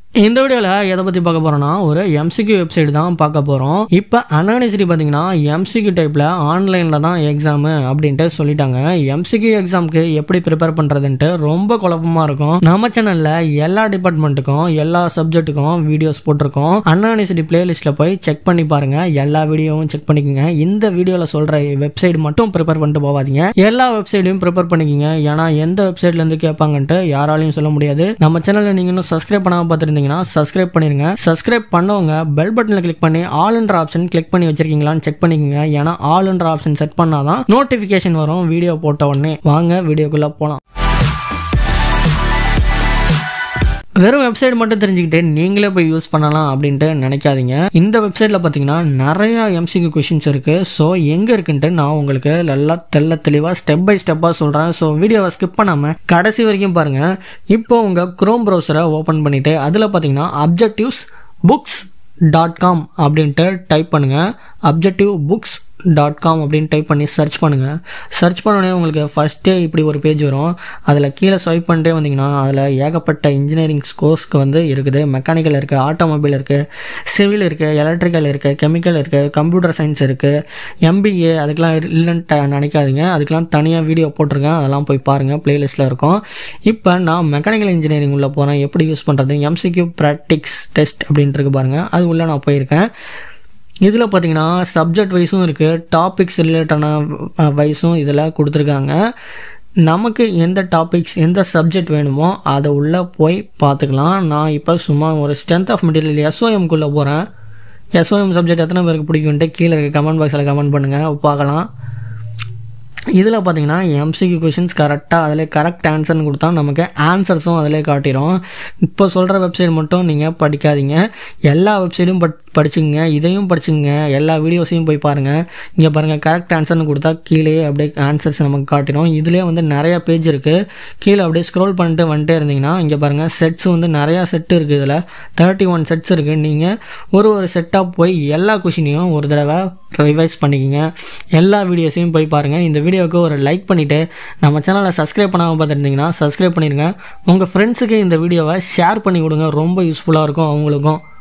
இந்த வீடியோவில் எதை பற்றி பார்க்க போகிறோம்னா ஒரு எம்சிக்யூ வெப்சைட் தான் பார்க்க போகிறோம் இப்போ அனானிசிட்டி பார்த்தீங்கன்னா எம்சிக்யூ டைப்பில் ஆன்லைனில் தான் எக்ஸாமு அப்படின்ட்டு சொல்லிட்டாங்க எம்சிக்யூ எக்ஸாமுக்கு எப்படி ப்ரிப்பேர் பண்ணுறதுன்ட்டு ரொம்ப குழப்பமாக இருக்கும் நம்ம சேனலில் எல்லா டிபார்ட்மெண்ட்டுக்கும் எல்லா சப்ஜெக்ட்டுக்கும் வீடியோஸ் போட்டிருக்கோம் அனானிசிட்டி பிளேலிஸ்ட்டில் போய் செக் பண்ணி பாருங்கள் எல்லா வீடியோவும் செக் பண்ணிக்கோங்க இந்த வீடியோவில் சொல்கிற வெப்சைட் மட்டும் ப்ரிப்பேர் பண்ணிட்டு போகாதீங்க எல்லா வெப்சைட்டையும் ப்ரிப்பேர் பண்ணிக்கோங்க ஏன்னா எந்த வெப்சைட்லேருந்து கேட்பாங்கன்ட்டு யாராலையும் சொல்ல முடியாது நம்ம சேனலில் நீங்கள் இன்னும் சப்ஸ்கிரைப் பண்ணாமல் பார்த்துருந்தீங்கன்னா சப்ஸ்கிரைப் பண்ணிருங்க சப்ஸ்கிரைப் பண்ணவங்க பெல் பட்டனில் கிளிக் பண்ணி ஆல்ன்ற ஆப்ஷன் கிளிக் பண்ணி வச்சிருக்கீங்களான்னு செக் பண்ணிக்கோங்க ஏன்னா ஆல்ன்ற ஆப்ஷன் செட் பண்ணாதான் நோட்டிஃபிகேஷன் வரும் வீடியோ போட்ட உடனே வாங்க வீடியோக்குள்ளே போகலாம் வெறும் வெப்சைட் மட்டும் தெரிஞ்சுக்கிட்டு நீங்களே போய் யூஸ் பண்ணலாம் அப்படின்ட்டு நினைக்காதீங்க இந்த வெப்சைட்டில் பார்த்தீங்கன்னா நிறைய எம்சிக்கு கொஷின்ஸ் இருக்குது ஸோ எங்கே இருக்குன்ட்டு நான் உங்களுக்கு நல்லா தெல்ல தெளிவாக ஸ்டெப் பை ஸ்டெப்பாக சொல்கிறேன் ஸோ வீடியோவை ஸ்கிப் பண்ணாமல் கடைசி வரைக்கும் பாருங்கள் இப்போ உங்கள் க்ரோம் ப்ரௌசரை ஓப்பன் பண்ணிவிட்டு அதில் பார்த்தீங்கன்னா அப்ஜெக்டிவ்ஸ் புக்ஸ் டாட் காம் அப்படின்ட்டு டைப் பண்ணுங்கள் அப்ஜெக்டிவ் புக்ஸ் டாட் காம் அப்படின்னு டைப் பண்ணி சர்ச் பண்ணுங்கள் சர்ச் பண்ணோடனே உங்களுக்கு ஃபஸ்ட்டே இப்படி ஒரு பேஜ் வரும் அதில் கீழே ஸ்வைப் பண்ணிட்டே வந்தீங்கன்னா அதில் ஏகப்பட்ட இன்ஜினியரிங் கோர்ஸ்க்கு வந்து இருக்குது மெக்கானிக்கல் இருக்குது ஆட்டோமொபைல் இருக்குது சிவில் இருக்குது எலக்ட்ரிக்கல் இருக்குது கெமிக்கல் இருக்குது கம்ப்யூட்டர் சயின்ஸ் இருக்குது எம்பிஏ அதுக்கெலாம் இல்லைன்ட்டு நினைக்காதீங்க அதுக்கெலாம் தனியாக வீடியோ போட்டிருக்கேன் அதெல்லாம் போய் பாருங்கள் ப்ளேலிஸ்ட்டில் இருக்கும் இப்போ நான் மெக்கானிக்கல் இன்ஜினியரிங் உள்ளே போகிறேன் எப்படி யூஸ் பண்ணுறது எம்சிக்யூ ப்ராக்டிக்ஸ் டெஸ்ட் அப்படின்ட்டு பாருங்கள் அது உள்ளே நான் போயிருக்கேன் இதில் பார்த்தீங்கன்னா சப்ஜெக்ட் வைஸும் இருக்குது டாபிக்ஸ் ரிலேட்டான வைஸும் இதில் கொடுத்துருக்காங்க நமக்கு எந்த டாபிக்ஸ் எந்த சப்ஜெக்ட் வேணுமோ அதை உள்ளே போய் பார்த்துக்கலாம் நான் இப்போ சும்மா ஒரு ஸ்ட்ரென்த் ஆஃப் மெட்டீரியல் எஸ்ஓஎம்குள்ளே போகிறேன் எஸ்ஓஎம் சப்ஜெக்ட் எத்தனை பேருக்கு பிடிக்கும்ட்டு கீழே இருக்க கமெண்ட் பாக்ஸில் கமெண்ட் பண்ணுங்கள் பார்க்கலாம் இதில் பார்த்தீங்கன்னா எம்சிக்யூ கொஷின்ஸ் கரெக்டாக அதில் கரெக்ட் ஆன்சர்னு கொடுத்தா நமக்கு ஆன்சர்ஸும் அதிலே காட்டிடும் இப்போ சொல்கிற வெப்சைட் மட்டும் நீங்கள் படிக்காதீங்க எல்லா வெப்சைட்டும் பட் படிச்சுங்க இதையும் படிச்சுங்க எல்லா வீடியோஸையும் போய் பாருங்கள் இங்கே பாருங்கள் கரெக்ட் ஆன்சர்னு கொடுத்தா கீழே அப்படியே ஆன்சர்ஸ் நமக்கு காட்டிடும் இதுலேயே வந்து நிறையா பேஜ் இருக்குது கீழே அப்படியே ஸ்க்ரோல் பண்ணிட்டு வந்துட்டே இருந்தீங்கன்னா இங்கே பாருங்கள் செட்ஸ் வந்து நிறையா செட்டு இருக்குது இதில் தேர்ட்டி ஒன் செட்ஸ் இருக்குது நீங்கள் ஒரு ஒரு செட்டாக போய் எல்லா கொஷினையும் ஒரு தடவை ரிவைஸ் பண்ணிக்கோங்க எல்லா வீடியோஸையும் போய் பாருங்கள் இந்த வீடியோவுக்கு ஒரு லைக் பண்ணிவிட்டு நம்ம சேனலை சப்ஸ்கிரைப் பண்ணாமல் பார்த்துருந்தீங்கன்னா சப்ஸ்கிரைப் பண்ணிடுங்க உங்கள் ஃப்ரெண்ட்ஸுக்கு இந்த வீடியோவை ஷேர் பண்ணி கொடுங்க ரொம்ப யூஸ்ஃபுல்லாக இருக்கும் அவங்களுக்கும்